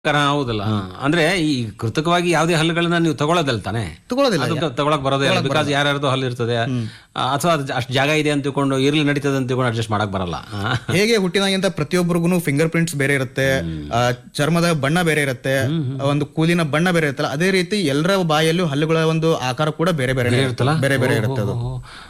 ಕರ ಹೌದಲ್ಲ ಹಾ. ಅಂದ್ರೆ ಈ ಕೃತಕವಾಗಿ ಯಾವುದೇ ಹಲ್ಲುಗಳನ್ನ ನೀವು ತಗೊಳ್ಳೋದಲ್ಲ ತಾನೆ ತಗೊಳ್ಳೋದಿಲ್ಲ ಅದು ತಗೊಳಕ್ ಬರೋದೇ ಇಲ್ಲ ಬಿಕಾಸ್ ಯಾರ್ಯಾರ್ದು ಹಲ್ಲು ಇರ್ತದೆ ಆ, ಅಥವಾ ಅದು ಅಷ್ಟು ಜಾಗ ಇದೆ ಅಂತ ತಿಳ್ಕೊಂಡು ಇರ್ಲಿ ನಡೀತದೆ ಅಂತ ತಿಳ್ಕೊಂಡು ಅಡ್ಜಸ್ಟ್ ಮಾಡಕ್ ಬರಲ್ಲ ಹಾ. ಹೇಗೆ ಹುಟ್ಟಿದಾಗಿಂತ ಪ್ರತಿಯೊಬ್ಬರಿಗೂ ಫಿಂಗರ್ ಪ್ರಿಂಟ್ಸ್ ಬೇರೆ ಇರುತ್ತೆ ಆ, ಚರ್ಮದ ಬಣ್ಣ ಬೇರೆ ಇರುತ್ತೆ ಒಂದು ಕೂಲಿನ ಬಣ್ಣ ಬೇರೆ ಇರುತ್ತಲ್ಲ ಅದೇ ರೀತಿ ಎಲ್ಲರ ಬಾಯಲ್ಲೂ ಹಲ್ಲುಗಳ ಒಂದು ಆಕಾರ ಕೂಡ ಬೇರೆ ಬೇರೆ ಇರುತ್ತಲ್ಲ? ಬೇರೆ ಬೇರೆ ಇರುತ್ತೆ ಅದು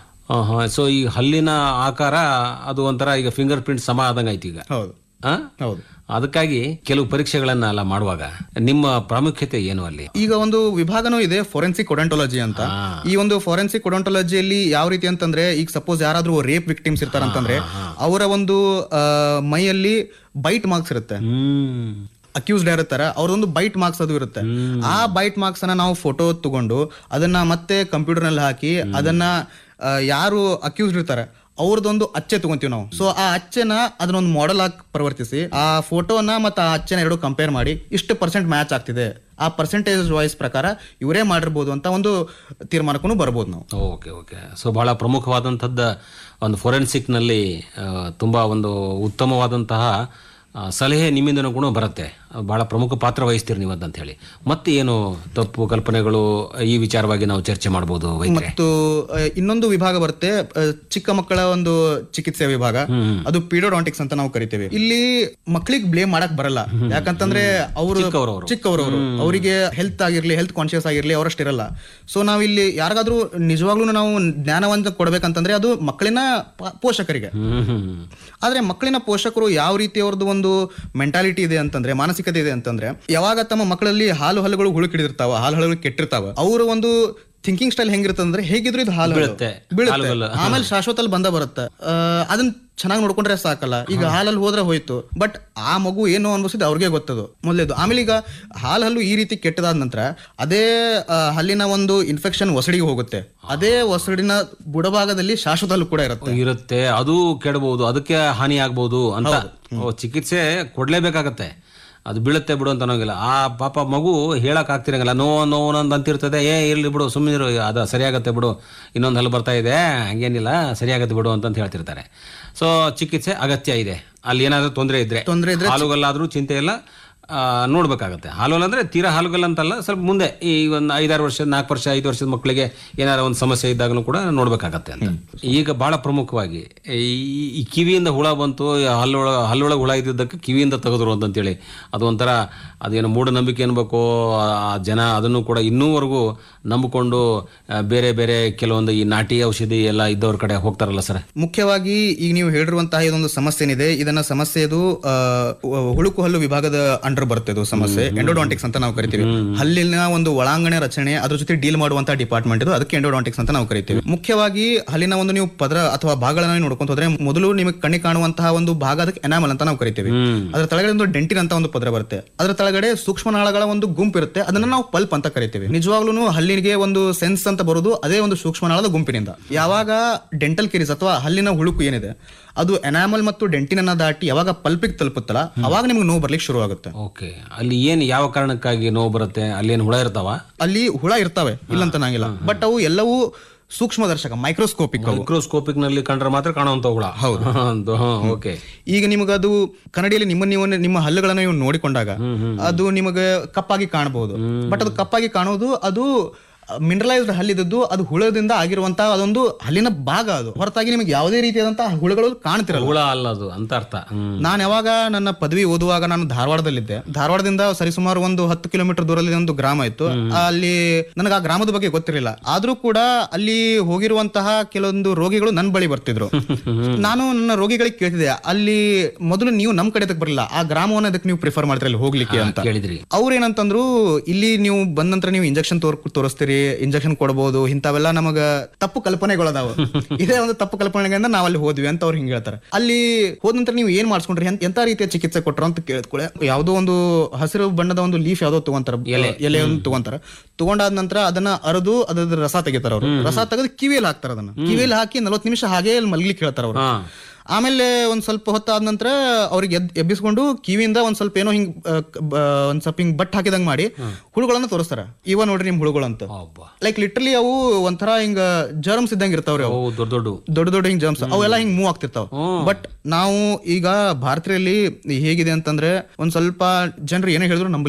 ಸೊ ಈ ಹಲ್ಲಿನ ಆಕಾರ ಅದು ಒಂಥರ ಈಗ ಫಿಂಗರ್ ಪ್ರಿಂಟ್ ಸಮ ಆದಂಗೆ ಆಯ್ತು ಈಗ ಹೌದು ಆ? ಹೌದು ಅದಕ್ಕಾಗಿ ಕೆಲವು ಪರೀಕ್ಷೆಗಳನ್ನ ಎಲ್ಲ ಮಾಡುವಾಗ ನಿಮ್ಮ ಪ್ರಾಮುಖ್ಯತೆ ಏನು ಅಲ್ಲಿ ಈಗ ಒಂದು ವಿಭಾಗನೂ ಇದೆ ಫೋರೆನ್ಸಿಕ್ ಒಡಂಟೊಲಜಿ ಅಂತ ಈ ಒಂದು ಫೋರೆನ್ಸಿಕ್ ಒಡಂಟೊಲಜಿಯಲ್ಲಿ ಯಾವ ರೀತಿ ಅಂತಂದ್ರೆ ಈಗ ಸಪೋಸ್ ಯಾರಾದ್ರೂ ರೇಪ್ ವಿಕ್ಟಿಮ್ಸ್ ಇರ್ತಾರಂತಂದ್ರೆ ಅವರ ಒಂದು ಆ, ಮೈಯಲ್ಲಿ ಬೈಟ್ ಮಾರ್ಕ್ಸ್ ಇರುತ್ತೆ ಹ್ಮ್ ಅಕ್ಯೂಸ್ಡ್ ಇರ್ತಾರೆ ಅವ್ರದೊಂದು ಬೈಟ್ ಮಾರ್ಕ್ಸ್ ಅದು ಇರುತ್ತೆ ಆ ಬೈಟ್ ಮಾರ್ಕ್ಸ್ ಅನ್ನ ನಾವು ಫೋಟೋ ತಗೊಂಡು ಅದನ್ನ ಮತ್ತೆ ಕಂಪ್ಯೂಟರ್ ನಲ್ಲಿ ಹಾಕಿ ಅದನ್ನ ಆ, ಯಾರು ಅಕ್ಯೂಸ್ಡ್ ಇರ್ತಾರೆ ಅವ್ರದೊಂದು ಅಚ್ಚೆ ತಗೊಂತೀವಿ ನಾವು ಸೊ ಆ ಅಚ್ಚೆನ ಅದನ್ನೊಂದು ಮಾಡೆಲ್ ಆಗಿ ಪರಿವರ್ತಿಸಿ ಆ ಫೋಟೋನ ಮತ್ತು ಆ ಅಚ್ಚೆನ ಎರಡು ಕಂಪೇರ್ ಮಾಡಿ ಇಷ್ಟು ಪರ್ಸೆಂಟ್ ಮ್ಯಾಚ್ ಆಗ್ತಿದೆ ಆ ಪರ್ಸೆಂಟೇಜ್ ವಾಯ್ಸ್ ಪ್ರಕಾರ ಇವರೇ ಮಾಡಿರ್ಬೋದು ಅಂತ ಒಂದು ತೀರ್ಮಾನಕ್ಕೂ ಬರ್ಬೋದು ನಾವು ಓಕೆ ಓಕೆ ಸೊ ಬಹಳ ಪ್ರಮುಖವಾದಂಥದ್ದು ಒಂದು ಫೊರೆನ್ಸಿಕ್ನಲ್ಲಿ ತುಂಬ ಒಂದು ಉತ್ತಮವಾದಂತಹ ಆ, ಸಲಹೆ ನಿಮ್ಮಿಂದನೂ ಕೂಡ ಬರುತ್ತೆ ಬಹಳ ಪ್ರಮುಖ ಪಾತ್ರ ವಹಿಸ್ತೀರಿ ನೀವು ಅದಂತ ಹೇಳಿ ಮತ್ತೆ ಏನು ತಪ್ಪು ಕಲ್ಪನೆಗಳು ಈ ವಿಚಾರವಾಗಿ ನಾವು ಚರ್ಚೆ ಮಾಡ್ಬೋದು ವೈದ್ಯರೆ ಮತ್ತು ಆ, ಇನ್ನೊಂದು ವಿಭಾಗ ಬರುತ್ತೆ ಆ, ಚಿಕ್ಕ ಮಕ್ಕಳ ಒಂದು ಚಿಕಿತ್ಸೆ ವಿಭಾಗ ಅದು ಪೀಡೋಡಾಂಟಿಕ್ಸ್ ಅಂತ ನಾವು ಕರಿತೇವೆ ಇಲ್ಲಿ ಮಕ್ಕಳಿಗೆ ಬ್ಲೇಮ್ ಮಾಡಕ್ ಬರಲ್ಲ ಯಾಕಂತಂದ್ರೆ ಅವರು ಚಿಕ್ಕವ್ರವ್ರು. ಚಿಕ್ಕವರವರು ಅವರಿಗೆ ಹೆಲ್ತ್ ಆಗಿರ್ಲಿ ಹೆಲ್ತ್ ಕಾನ್ಶಿಯಸ್ ಆಗಿರ್ಲಿ ಅವರಷ್ಟಿರಲ್ಲ ಸೊ ನಾವಿಲ್ಲಿ ಯಾರಿಗಾದ್ರೂ ನಿಜವಾಗ್ಲೂ ನಾವು ಜ್ಞಾನವಂತ ಕೊಡ್ಬೇಕಂತಂದ್ರೆ ಅದು ಮಕ್ಕಳಿನ ಪ- ಪೋಷಕರಿಗೆ ಹ್ಮ್ ಹ್ಮ್ ಆದ್ರೆ ಮಕ್ಕಳಿನ ಪೋಷಕರು ಯಾವ ರೀತಿ ಅವ್ರದ್ದು ಒಂದು ಮೆಂಟಾಲಿಟಿ ಇದೆ ಅಂತಂದ್ರೆ ಮಾನಸಿಕತೆ ಇದೆ ಅಂತಂದ್ರೆ ಯಾವಾಗ ತಮ್ಮ ಮಕ್ಕಳಲ್ಲಿ ಹಾಲು ಹಲ್ಲುಗಳು ಹುಳುಕಿಡಿರ್ತಾವ ಹಾಲು ಹಲ್ಲುಗಳು ಕೆಟ್ಟಿರ್ತಾವ ಅವ್ರ ಒಂದು ಥಿಂಕಿಂಗ್ ಸ್ಟೈಲ್ ಹೆಂಗಿರುತ್ತೆ ಅಂದ್ರೆ ಹೇಗಿದ್ರು ಇದು ಹಾಲು ಹಲ್ಲು. ಬೀಳುತ್ತೆ. ಬೀಳುತ್ತೆ ಹಾಲುಗಲ್ಲು. ಆಮೇಲೆ ಶಾಶ್ವತಲ್ಲಿ ಬಂದ ಬರುತ್ತೆ ಆ, ಅದನ್ನ ಚೆನ್ನಾಗಿ ನೋಡ್ಕೊಂಡ್ರೆ ಸಾಕಲ್ಲ ಈಗ ಹಾಲಲ್ಲಿ ಹೋದ್ರೆ ಹೋಯ್ತು ಬಟ್ ಆ ಮಗು ಏನು ಅನ್ಭವಿಸಿದ್ ಅವ್ರಿಗೆ ಗೊತ್ತದು ಮೊದಲೇದು ಆಮೇಲೆ ಈಗ ಹಾಲು ಹಲ್ಲು ಈ ರೀತಿ ಕೆಟ್ಟದಾದ ನಂತರ ಅದೇ ಆ, ಹಲ್ಲಿನ ಒಂದು ಇನ್ಫೆಕ್ಷನ್ ಒಸಡಿಗೆ ಹೋಗುತ್ತೆ ಅದೇ ಒಸಡಿನ ಬುಡಭಾಗದಲ್ಲಿ ಶಾಶ್ವತ ಹಲ್ಲು ಕೂಡ ಇರುತ್ತೆ ಇರುತ್ತೆ ಅದು ಕೆಡಬಹುದು ಅದಕ್ಕೆ ಹಾನಿ ಆಗ್ಬೋದು ಅಂತ ಓ, ಚಿಕಿತ್ಸೆ ಕೊಡ್ಲೇಬೇಕಾಗತ್ತೆ ಅದು ಬೀಳುತ್ತೆ ಬಿಡು ಅಂತ ಅನ್ನೋಂಗಿಲ್ಲ ಆ ಪಾಪ ಮಗು ಹೇಳಕ್ ಆಗ್ತಿರಂಗಿಲ್ಲ ನೋವು ನೋವು ಅಂತ ಅಂತಿರ್ತದೆ ಏ ಇರ್ಲಿ ಬಿಡು ಸುಮ್ಮನಿರು ಅದ ಸರಿಯಾಗತ್ತೆ ಬಿಡು ಇನ್ನೊಂದು ಹಲ್ಲು ಬರ್ತಾ ಇದೆ ಹಂಗೇನಿಲ್ಲ ಸರಿಯಾಗತ್ತೆ ಬಿಡು ಅಂತಂತ ಹೇಳ್ತಿರ್ತಾರೆ ಸೊ ಚಿಕಿತ್ಸೆ ಅಗತ್ಯ ಇದೆ ಅಲ್ಲಿ ಏನಾದರೂ ತೊಂದರೆ ಇದ್ರೆ ತೊಂದ್ರೆ ಇದ್ರೆ ಹಾಲುಗಲ್ಲಾದ್ರೂ ಚಿಂತೆ ಇಲ್ಲ ಆ, ನೋಡ್ಬೇಕಾಗತ್ತೆ ಹಾಲುಗಲ್ ಅಂದ್ರೆ ತೀರಾ ಹಾಲುಗಲ್ ಅಂತಲ್ಲ ಸ್ವಲ್ಪ ಮುಂದೆ ಈ ಒಂದು ಐದಾರು ವರ್ಷ ನಾಲ್ಕು ವರ್ಷ ಐದು ವರ್ಷದ ಮಕ್ಕಳಿಗೆ ಏನಾರ ಒಂದು ಸಮಸ್ಯೆ ಇದ್ದಾಗಲೂ ಕೂಡ ನೋಡ್ಬೇಕಾಗತ್ತೆ ಅಂತ ಈಗ ಬಹಳ ಪ್ರಮುಖವಾಗಿ ಈ ಈ ಕಿವಿಯಿಂದ ಹುಳ ಬಂತು ಈ ಹಲ್ಲೊಳ ಹಲ್ಲೊಳಗೆ ಹುಳ ಇದ್ದಿದ್ದಕ್ಕೆ ಕಿವಿಯಿಂದ ತೆಗೆದ್ರು ಅಂತಂತೇಳಿ ಅದು ಒಂಥರ ಅದೇನು ಮೂಢನಂಬಿಕೆ ಅನ್ಬೇಕು ಆ ಜನ ಅದನ್ನು ಕೂಡ ಇನ್ನೂವರೆಗೂ ನಂಬಿಕೊಂಡು ಆ, ಬೇರೆ ಬೇರೆ ಕೆಲವೊಂದು ಈ ನಾಟಿ ಔಷಧಿ ಎಲ್ಲ ಇದ್ದವ್ರ ಕಡೆ ಹೋಗ್ತಾರಲ್ಲ ಸರ್ ಮುಖ್ಯವಾಗಿ ಈಗ ನೀವು ಹೇಳಿರುವಂತಹ ಇದೊಂದು ಸಮಸ್ಯೆ ಏನಿದೆ ಇದನ್ನ ಸಮಸ್ಯೆ ಇದು ಆ, ಹುಳುಕು ಹಲ್ಲು ವಿಭಾಗದ ಅಂಡರ್ ಬರುತ್ತೆ ಇದು ಸಮಸ್ಯೆ ಎಂಡೋಡಾಂಟಿಕ್ಸ್ ಅಂತ ನಾವು ಕರಿತೀವಿ ಹಲ್ಲಿನ ಒಂದು ಒಳಾಂಗಣ ರಚನೆ ಅದ್ರ ಜೊತೆ ಡೀಲ್ ಮಾಡುವಂತಹ ಡಿಪಾರ್ಟ್ಮೆಂಟ್ ಇದು ಅದಕ್ಕೆ ಎಂಡೋಡಾಂಟಿಕ್ಸ್ ಅಂತ ನಾವು ಕರಿತೀವಿ ಮುಖ್ಯವಾಗಿ ಹಲ್ಲಿನ ಒಂದು ನೀವು ಪದರ ಅಥವಾ ಭಾಗಗಳನ್ನ ನೀವು ನೋಡ್ಕೊಂತ ಹೋದ್ರೆ ಮೊದಲು ನಿಮಗೆ ಕಣ್ಣಿಗೆ ಕಾಣುವಂತಹ ಒಂದು ಭಾಗ ಅದಕ್ಕೆ ಎನಾಮಲ್ ಅಂತ ನಾವು ಕರಿತೀವಿ ಅದರ ತಳಗಡೆ ಒಂದು ಡೆಂಟಿನ್ ಅಂತ ಒಂದು ಪದರ ಬರುತ್ತೆ ಅದರ ತಳಗಡೆ ಸೂಕ್ಷ್ಮನಾಳಗಳ ಒಂದು ಗುಂಪು ಇರುತ್ತೆ ಅದನ್ನ ನಾವು ಪಲ್ಪ್ ಅಂತ ಕರಿತೀವಿ ನಿಜವಾಗ್ಲೂ ಹಲ್ಲಿಗೆ ಒಂದು ಸೆನ್ಸ್ ಅಂತ ಬರೋದು ಅದೇ ಒಂದು ಸೂಕ್ಷ್ಮನಾಳದ ಗುಂಪಿನಿಂದ ಯಾವಾಗ ಡೆಂಟಲ್ ಕಿರೀಸ್ ಅಥವಾ ಹಲ್ಲಿನ ಹುಳುಕು ಏನಿದೆ ಅದು ಎನಾಮಲ್ ಮತ್ತು ಡೆಂಟಿನನ್ನ ದಾಟಿ ಯಾವಾಗ ಪಲ್ಪಿಗೆ ತಲುಪುತ್ತಲ್ಲ ಅವಾಗ ನಿಮ್ಗೆ ನೋವು ಬರ್ಲಿಕ್ಕೆ ಶುರು ಆಗುತ್ತೆ ಓಕೆ ಅಲ್ಲಿ ಏನು ಯಾವ ಕಾರಣಕ್ಕಾಗಿ ನೋವು ಬರುತ್ತೆ ಅಲ್ಲಿ ಏನು ಹುಳ ಇರ್ತಾವ ಅಲ್ಲಿ ಹುಳ ಇರ್ತವೆ ಇಲ್ಲಂತ ನಂಗಿಲ್ಲ ಬಟ್ ಅವು ಎಲ್ಲವೂ ಸೂಕ್ಷ್ಮದರ್ಶಕ ಮೈಕ್ರೋಸ್ಕೋಪಿಕ್ ಅವು ಮೈಕ್ರೋಸ್ಕೋಪಿಕ್ ನಲ್ಲಿ ಕಂಡ್ರೆ ಮಾತ್ರ ಕಾಣುವಂತ ಹುಳ ಹೌದು ಓಕೆ ಈಗ ನಿಮಗೆ ಅದು ಕನ್ನಡಿಯಲ್ಲಿ ನಿಮ್ಮ ನೀವು ನಿಮ್ಮ ಹಲ್ಲುಗಳನ್ನ ನೀವು ನೋಡಿಕೊಂಡಾಗ ಅದು ನಿಮಗೆ ಕಪ್ಪಾಗಿ ಕಾಣಬಹುದು ಬಟ್ ಅದು ಕಪ್ಪಾಗಿ ಕಾಣೋದು ಅದು ಮಿನರಲೈಸ್ಡ್ ಹಲ್ಲಿದ್ದು ಅದು ಹುಳದಿಂದ ಆಗಿರುವಂತಹ ಅದೊಂದು ಹಲ್ಲಿನ ಭಾಗ ಅದು ಹೊರತಾಗಿ ನಿಮಗೆ ಯಾವುದೇ ರೀತಿಯಾದಂತಹ ಹುಳುಗಳು ಕಾಣ್ತಿರಲ್ಲ ಹುಳ ಅಲ್ಲ ಅದು ಅಂತ ಅರ್ಥ ಹ್ಮ್ ನಾನು ಯಾವಾಗ ನನ್ನ ಪದವಿ ಓದುವಾಗ ನಾನು ಧಾರವಾಡದಲ್ಲಿದ್ದೆ ಧಾರವಾಡದಿಂದ ಸರಿಸುಮಾರು ಒಂದು ಹತ್ತು ಕಿಲೋಮೀಟರ್ ದೂರದಲ್ಲಿ ಒಂದು ಗ್ರಾಮ ಇತ್ತು ಅಲ್ಲಿ ನನಗೆ ಆ ಗ್ರಾಮದ ಬಗ್ಗೆ ಗೊತ್ತಿರಲಿಲ್ಲ ಆದ್ರೂ ಕೂಡ ಅಲ್ಲಿ ಹೋಗಿರುವಂತಹ ಕೆಲವೊಂದು ರೋಗಿಗಳು ನನ್ನ ಬಳಿ ಬರ್ತಿದ್ರು ನಾನು ನನ್ನ ರೋಗಿಗಳಿಗೆ ಕೇಳ್ತಿದ್ದೆ ಅಲ್ಲಿ ಮೊದಲು ನೀವು ನಮ್ ಕಡೆ ಅದಕ್ಕೆ ಬರಲಿಲ್ಲ ಆ ಗ್ರಾಮವನ್ನ ಅದಕ್ಕೆ ನೀವು ಪ್ರಿಫರ್ ಮಾಡ್ತೀರಿ ಅಲ್ಲಿ ಹೋಗ್ಲಿಕ್ಕೆ ಅಂತ ಕೇಳಿದ್ರಿ ಅವ್ರು ಏನಂತಂದ್ರು ಇಲ್ಲಿ ನೀವು ಬಂದ ನಂತರ ನೀವು ಇಂಜೆಕ್ಷನ್ ತೋರ್ ತೋರಿಸ್ತೀರಿ ಇಂಜೆಕ್ಷನ್ ಕೊಡಬಹುದು ಇಂಥವೆಲ್ಲ ನಮಗ ತಪ್ಪು ಕಲ್ಪನೆಗಳದಾವ ಇದೇ ಒಂದು ತಪ್ಪು ಕಲ್ಪನೆಗಳಿಂದ ನಾವ್ ಅಲ್ಲಿ ಹೋದ್ವಿ ಅಂತ ಅವ್ರು ಹಿಂಗ್ ಹೇಳ್ತಾರೆ ಅಲ್ಲಿ ಹೋದ ನಂತರ ನೀವು ಏನ್ ಮಾಡಿಸ್ಕೊಂಡ್ರಿ ಎಂತ- ಎಂತ ರೀತಿಯ ಚಿಕಿತ್ಸೆ ಕೊಟ್ರು ಅಂತ ಕೇಳಿದ್ಕೊಳ್ಳೆ ಯಾವ್ದೋ ಒಂದು ಹಸಿರು ಬಣ್ಣದ ಒಂದು ಲೀಫ್ ಯಾವ್ದೋ ತಗೊಂತಾರ ಎಲೆಯನ್ನು ತಗೊಂತಾರ ತಗೊಂಡಾದ ನಂತರ ಅದನ್ನ ಅರದು ಅದ್ರ ರಸ ತೆಗಿತಾರ ಅವರು ರಸ ತೆಗೆದು ಕಿವಿಯಲ್ಲಿ ಹಾಕ್ತಾರ ಅದನ್ನ ಕಿವಿಯಲ್ಲಿ ಹಾಕಿ ನಲ್ವತ್ತು ನಿಮಿಷ ಹಾಗೆ ಅಲ್ಲಿ ಮಲ್ಗ್ಲಿಕ್ಕೆ ಹೇಳ್ತಾರ ಅವರು ಹಾ ಆಮೇಲೆ ಒಂದ್ ಸ್ವಲ್ಪ ಹೊತ್ತಾದ ನಂತರ ಅವ್ರಿಗೆ ಎದ್ ಎಬ್ಬಿಸ್ಕೊಂಡು ಕಿವಿಯಿಂದ ಒಂದ್ ಸ್ವಲ್ಪ ಏನೋ ಹಿಂಗ್ ಆ, ಕ- ಬ- ಒಂದ್ ಸ್ವಲ್ಪ ಹಿಂಗ್ ಬಟ್ ಹಾಕಿದಂಗ್ ಮಾಡಿ ಹುಳುಗಳನ್ನ ತೋರಿಸ್ತಾರ ಇವ ನೋಡ್ರಿ ನಿಮ್ ಹುಳುಗಳು ಅಂತ ಅಬ್ಬಾ ಲೈಕ್ ಲಿಟ್ರಲಿ ಅವು ಒಂಥರ ಹಿಂಗ ಜರ್ಮ್ಸ್ ಇದ್ದಂಗ ಇರ್ತಾವ್ರಿ ಅವು ಓ ದೊಡ್ಡ ದೊಡ್ಡ ದೊಡ್ಡ ದೊಡ್ಡ ಹಿಂಗ್ ಜರ್ಮ್ಸ್ ಅವೆಲ್ಲ ಹಿಂಗ್ ಮೂವ್ ಆಗ್ತಿರ್ತಾವ ಬಟ್ ನಾವು ಈಗ ಭಾರತೀಯಲ್ಲಿ ಹೇಗಿದೆ ಅಂತಂದ್ರೆ ಒಂದ್ ಸ್ವಲ್ಪ ಜನರು ಏನೇ ಹೇಳಿದ್ರು ನಂಬ